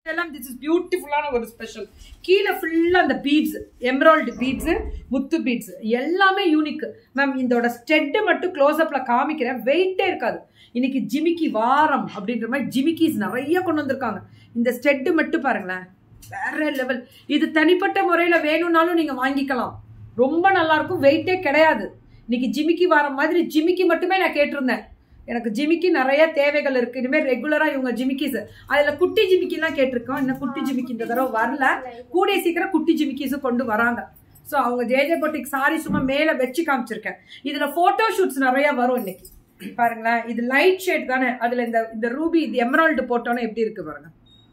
எல்லாம் this is பியூட்டிஃபுல்லான ஒரு ஸ்பெஷல் கீழே ஃபுல்லா அந்த பீட்ஸ் எம்ராய்டு பீட்ஸ் முத்து பீட்ஸ் எல்லாமே யூனிக் மேம் இதோட ஸ்டெட்டு மட்டும் க்ளோஸ் அப்ல காமிக்கிறேன் வெயிட்டே இருக்காது இன்னைக்கு ஜிமிக்கி வாரம் அப்படின்ற மாதிரி ஜிமிக்கிஸ் நிறைய கொண்டு வந்திருக்காங்க இந்த ஸ்டெட்டு மட்டும் பாருங்களேன் வேற லெவல் இது தனிப்பட்ட முறையில வேணும்னாலும் நீங்க வாங்கிக்கலாம் ரொம்ப நல்லா இருக்கும் வெயிட்டே கிடையாது இன்னைக்கு ஜிமிக்கி வாரம் மாதிரி ஜிமிக்கி மட்டுமே நான் கேட்டிருந்தேன் எனக்கு ஜிமிக்கி நிறைய தேவைகள் இருக்கு இனிமேல் ரெகுலரா இவங்க ஜிமிக்கிஸ் அதுல குட்டி ஜிமிக்கிலாம் கேட்டிருக்கோம் இன்னும் குட்டி ஜிமிக்கி இந்த தடவை வரல கூடிய சீக்கிரம் குட்டி ஜிமிக்கிஸும் கொண்டு வராங்க ஸோ அவங்க ஜேஜே பொட்டிக் சாரி சும்மா மேல வச்சு காமிச்சிருக்கேன் இதுல போட்டோ ஷூட்ஸ் நிறைய வரும் இன்னைக்கு பாருங்களேன் இது லைட் ஷேட் தானே அதுல இந்த இந்த ரூபி இது எமரால்டு போட்டோன்னு எப்படி இருக்கு பாருங்க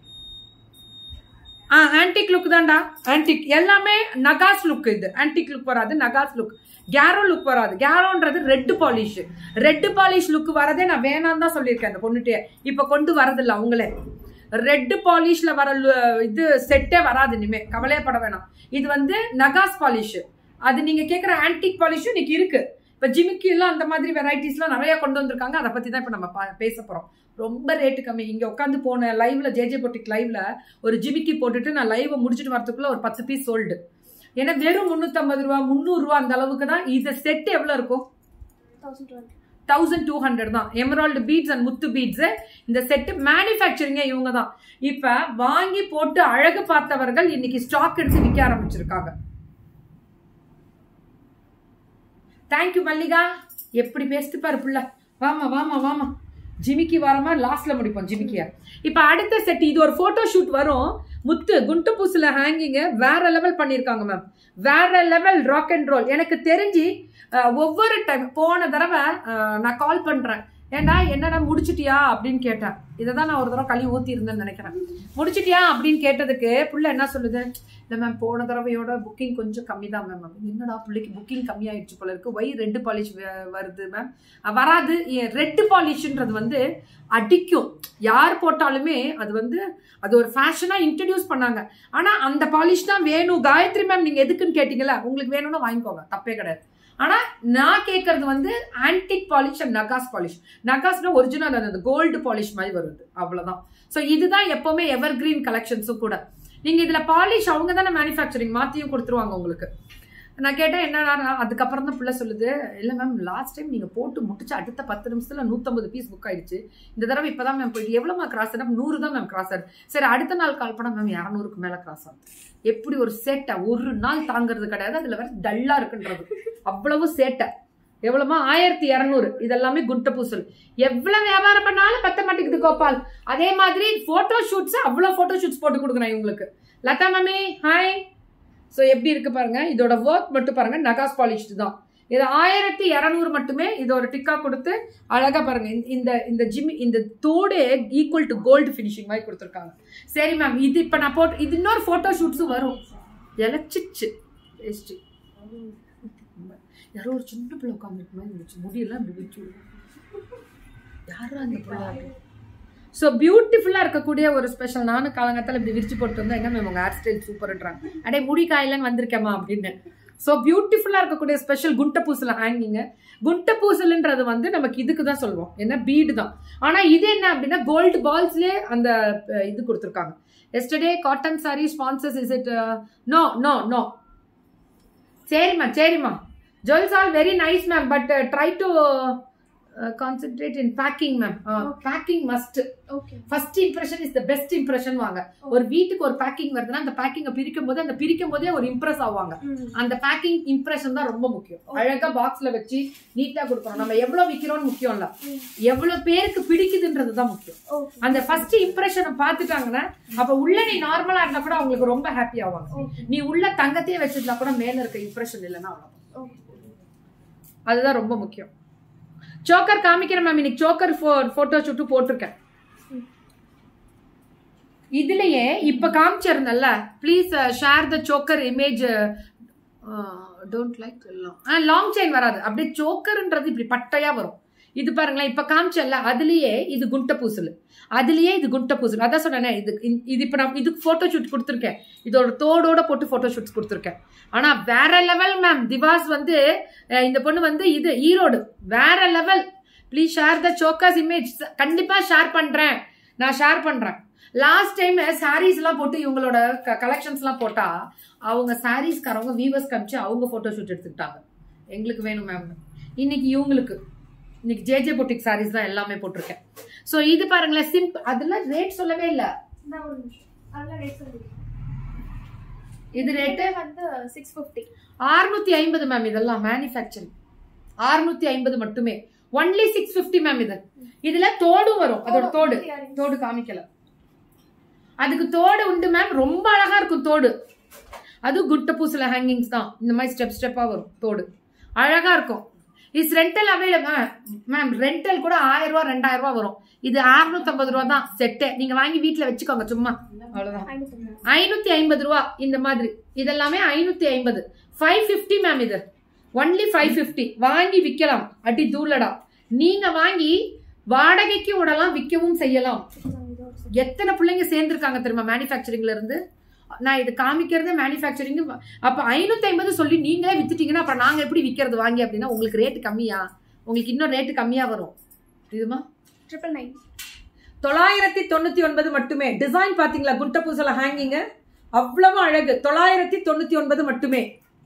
ஆ ஆன்டிக் லுக் தான்டா ஆன்டிக் எல்லாமே நகாஸ் லுக் இது ஆன்டிக் லுக் வராது நகாஸ் லுக் கேரோ லுக் வராது கேரோன்றது red polish red polish look வரதே நான் வேணாம் தான் சொல்லியிருக்கேன் அந்த பொண்ணுட்டே இப்ப கொண்டு வரதில்ல அவங்களே ரெட் பாலிஷ்ல வர lu- இது செட்டே வராது இனிமே கவலையப்பட வேணாம் இது வந்து நகாஸ் பாலிஷ் அது நீங்க கேக்குற ஆன்டிக் பாலிஷும் இன்னைக்கு இருக்கு இப்ப ஜிமிக்கி எல்லாம் அந்த மாதிரி வெரைட்டிஸ்லாம் நிறைய கொண்டு வந்திருக்காங்க அதை பத்தி தான் இப்ப நம்ம பா- பேச போறோம் ரொம்ப ரேட்டு கம்மி இங்க உட்காந்து போன லைவ்ல ஜேஜே பொட்டிக் லைவ்ல ஒரு ஜிமிக்கி போட்டுட்டு நான் லைவை முடிச்சிட்டு வரதுக்குள்ள ஒரு பத்து பீஸ் சோல்டு ஏன்னா வெறும் முந்நூற்றம்பது ரூபா முந்நூறு ரூபா அந்த அளவுக்கு தான் இது செட் எவ்வளோ இருக்கும் தௌசண்ட் டூ ஹண்ட்ரட் தான் எமரால்டு பீட்ஸ் அண்ட் முத்து பீட்ஸ் இந்த செட்டு மேனுஃபேக்சரிங்கே இவங்க தான் இப்ப வாங்கி போட்டு அழகு பார்த்தவர்கள் இன்னைக்கு ஸ்டாக் எடுத்து விற்க ஆரம்பிச்சிருக்காங்க தேங்க்யூ மல்லிகா எப்படி பேசிட்டு பாரு புள்ள வாமா வாமா வாமா ஜிமிக்கி வாரமா லாஸ்ட்ல முடிப்போம் ஜிமிக்கிய இப்ப அடுத்த செட் இது ஒரு போட்டோ ஷூட் வரும் முத்து குண்டு பூசுல ஹேங்கிங் வேற லெவல் பண்ணிருக்காங்க மேம் வேற லெவல் ராக் அண்ட் ரோல் எனக்கு தெரிஞ்சு அஹ், ஒவ்வொரு டைம் போன தடவை அஹ், நான் கால் பண்றேன் ஏண்டா என்னடா முடிச்சிட்டியா அப்படின்னு கேட்டேன் இதை தான் நான் ஒரு தடவை கழுவி ஊத்தி இருந்தேன்னு நினைக்கிறேன் முடிச்சிட்டியா அப்படின்னு கேட்டதுக்கு புள்ள என்ன சொல்லுது இல்லை மேம் போன தடவையோட புக்கிங் கொஞ்சம் கம்மி தான் மேம் என்னடா பிள்ளைக்கு புக்கிங் கம்மியாயிடுச்சு போல இருக்கு ஒய் ரெட்டு பாலிஷ் வருது மேம் வராது ரெட்டு பாலிஷ்ன்றது வந்து அடிக்கும் யார் போட்டாலுமே அது வந்து அது ஒரு ஃபேஷனா இன்ட்ரடியூஸ் பண்ணாங்க ஆனா அந்த பாலிஷ் தான் வேணும் காயத்ரி மேம் நீங்க எதுக்குன்னு கேட்டீங்கல்ல உங்களுக்கு வேணும்னா வாங்கிக்கோங்க தப்பே கிடையாது ஆனா நான் கேட்கறது வந்து ஆன்டிக் பாலிஷ் அண்ட் நகாஸ் பாலிஷ் நகாஸ்னா ஒரிஜினல் அந்த கோல்டு பாலிஷ் மாதிரி வருது அவ்வளவுதான் ஸோ இதுதான் எப்பவுமே எவர் கிரீன் கலெக்ஷன்ஸும் கூட நீங்க இதுல பாலிஷ் அவங்க தானே மேனுஃபேக்சரிங் மாத்தியும் கொடுத்துருவாங்க உங்களுக்கு நான் கேட்டேன் என்னடா அதுக்கப்புறம் தான் பிள்ளை சொல்லுது இல்லை மேம் லாஸ்ட் டைம் நீங்கள் போட்டு முடிச்சு அடுத்த பத்து நிமிஷத்தில் நூற்றம்பது பீஸ் புக் ஆயிடுச்சு இந்த தடவை இப்போ தான் மேம் போயிட்டு எவ்வளோமா கிராஸ் ஆகும் நூறு தான் மேம் கிராஸ் ஆகுது சரி அடுத்த நாள் கால் பண்ணால் மேம் இரநூறுக்கு மேலே கிராஸ் ஆகுது எப்படி ஒரு சேட்டை ஒரு நாள் தாங்கிறது கிடையாது அதில் வேற டல்லாக இருக்குன்றது அவ்வளவு சேட்டை எவ்வளவுமா ஆயிரத்தி இரநூறு இதெல்லாமே குண்ட பூசல் எவ்வளவு வியாபாரம் பண்ணாலும் பத்த மாட்டேங்குது கோபால் அதே மாதிரி போட்டோ ஷூட்ஸ் அவ்வளவு போட்டோ ஷூட்ஸ் போட்டு கொடுக்குறேன் இவங்களுக்கு லதா மம்மி ஹாய் ஸோ எப்படி இருக்கு பாருங்க இதோட ஒர்க் மட்டும் பாருங்க நகாஸ் பாலிஷ்டு தான் இது ஆயிரத்தி இரநூறு மட்டுமே இது ஒரு டிக்கா கொடுத்து அழகா பாருங்க இந்த- இந்த இந்த ஜிம்மி இந்த தோடு ஈக்குவல் டு கோல்டு ஃபினிஷிங் மாதிரி கொடுத்துருக்காங்க சரி மேம் இது இப்போ நான் போட்டு இது இன்னொரு ஃபோட்டோ ஷூட்ஸும் வரும் இலச்சிச்சு வேஸ்ட்டு யாரோ ஒரு சின்ன பிள்ளை உட்காந்துருக்கு மாதிரி இருந்துச்சு முடியெல்லாம் இப்படி வச்சு யாரா அந்த பிள்ளை ஸோ பியூட்டிஃபுல்லாக இருக்கக்கூடிய ஒரு ஸ்பெஷல் நானும் காலங்கத்தில் இப்படி விரிச்சு போட்டு வந்தா என்ன மேம் உங்கள் ஹேர் ஸ்டைல் சூப்பர்ன்றாங்க அடே முடி காயிலன்னு வந்திருக்கேம்மா அப்படின்னு ஸோ பியூட்டிஃபுல்லாக இருக்கக்கூடிய ஸ்பெஷல் குண்ட பூசல் ஹேங்கிங்க குண்ட பூசல்ன்றது வந்து நமக்கு இதுக்கு தான் சொல்லுவோம் என்ன பீடு தான் ஆனால் இது என்ன அப்படின்னா கோல்டு பால்ஸ்லேயே அந்த அஹ், இது கொடுத்துருக்காங்க yesterday cotton sari sponsors is it no no no சரிம்மா சரிம்மா jewels all very nice ma'am but try to concentrate in packing ma'am packing must okay first impression is the best impression வாங்க ஒரு வீட்டுக்கு ஒரு பேக்கிங் வருதுன்னா அந்த பேக்கிங்கை பிரிக்கும் போது அந்த பிரிக்கும் போதே ஒரு இம்ப்ரெஸ் ஆவாங்க அந்த பேக்கிங் இம்ப்ரெஷன் தான் ரொம்ப முக்கியம் அழகா பாக்ஸ்ல வச்சு நீட்டா கொடுக்கணும் நம்ம எவ்வளவு விக்கிறோம்னு முக்கியம் இல்ல எவ்வளவு பேருக்கு பிடிக்குதுன்றது தான் முக்கியம் ஓகே அந்த ஃபர்ஸ்ட் இம்ப்ரெஷனை பார்த்துட்டாங்கன்னா அப்ப உள்ள நீ நார்மலா இருந்தா கூட அவங்களுக்கு ரொம்ப ஹாப்பி ஆவாங்க நீ உள்ள தங்கத்தையே வச்சிருந்தா கூட மேல இருக்க இம்ப்ரெஷன் இல்லைன்னா அவ்வளவுதான் ஓகே அதுதான் ரொம்ப முக்கியம் சோக்கர் காமிக்கிறேன் மேம் இன்னைக்கு சோக்கர் போட்டோ ஷூட்டு போட்டிருக்கேன் இதுலயே இப்ப காமிச்சிருந்தல்ல please share the choker image don't like long chain வராது அப்படியே சோக்கர்ன்றது இப்படி பட்டையா வரும் இது பாருங்களேன் இப்ப காமிச்சல்ல அதுலயே இது குண்ட பூசல் அதுலயே இது குண்ட பூசல் அதான் சொன்னேனே இது இந்த- இது இப்ப நான் இதுக்கு போட்டோ ஷூட் கொடுத்துருக்கேன் இதோட தோடோட போட்டு போட்டோ ஷூட்ஸ் கொடுத்துருக்கேன் ஆனா வேற லெவல் மேம் திவாஸ் வந்து அஹ், இந்த பொண்ணு வந்து இது ஈரோடு வேற level please share the chokers image கண்டிப்பா ஷேர் பண்றேன் நான் ஷேர் பண்றேன் லாஸ்ட் டைம் சாரீஸ் எல்லாம் போட்டு இவங்களோட கலெக்ஷன்ஸ் எல்லாம் போட்டா அவங்க சாரீஸ்காரவங்க வீவர்ஸ் காமிச்சு அவங்க போட்டோ ஷூட் எடுத்துக்கிட்டாங்க எங்களுக்கு வேணும் மேம் இன்னைக்கு இவங்களுக்கு இன்னைக்கு ஜேஜே பொட்டிக் சாரீஸ் தான் எல்லாமே போட்டிருக்கேன் ஸோ இது பாருங்களேன் சிம்பிள் அதெல்லாம் ரேட் சொல்லவே இல்லை இந்த ஒரு நிமிஷம் அதெல்லாம் ரேட் சொல்லுங்க இது ரேட்டு வந்து சிக்ஸ் ஃபிஃப்டி ஆறுநூத்தி ஐம்பது மேம் இதெல்லாம் மேனுஃபேக்சரிங் ஆறுநூத்தி ஐம்பது மட்டுமே ஒன்லி சிக்ஸ் பிப்டி மேம் இது இதுல தோடும் வரும் அதோட தோடு தோடு காமிக்கல அதுக்கு தோடு உண்டு மேம் ரொம்ப அழகா இருக்கும் தோடு அது குட்ட பூசில ஹேங்கிங்ஸ் தான் இந்த மாதிரி ஸ்டெப் ஸ்டெப்பா வரும் தோடு அழகா இருக்கும் is rental available ma'am rental கூட ஆயிரம் ரூபா ரெண்டாயிரம் ரூபா வரும் இது 650 ரூபா தான் செட்டே நீங்க வாங்கி வீட்ல வச்சுக்கோங்க சும்மா அவ்வளவுதான் ஐநூத்தி ஐம்பது ரூபா இந்த மாதிரி இதெல்லாமே ஐநூத்தி ஐம்பது ஃபைவ் ஃபிஃப்டி மேம் இது ஒன்லி ஃபைவ் ஃபிஃப்டி வாங்கி விற்கலாம் அடி தூளடா நீங்க வாங்கி வாடகைக்கு விடலாம் விற்கவும் செய்யலாம் எத்தனை பிள்ளைங்க சேர்ந்துருக்காங்க தெரியுமா மேனுஃபேக்சரிங்ல இருந்து நான் இது காமிக்கிறதே மேனுஃபேக்சரிங் அப்ப ஐநூத்தி ஐம்பது சொல்லி நீங்களே வித்துட்டீங்கன்னா அப்புறம் நாங்க எப்படி விற்கிறது வாங்கி அப்படின்னா உங்களுக்கு ரேட்டு கம்மியா உங்களுக்கு இன்னும் ரேட்டு கம்மியா வரும் இதுமா ட்ரிபிள் நைன் தொள்ளாயிரத்தி தொண்ணூத்தி ஒன்பது மட்டுமே டிசைன் பாத்தீங்களா குட்ட பூசல ஹேங்கிங் அவ்வளவு அழகு தொள்ளாயிரத்தி தொண்ணூத்தி ஒன்பது மட்டுமே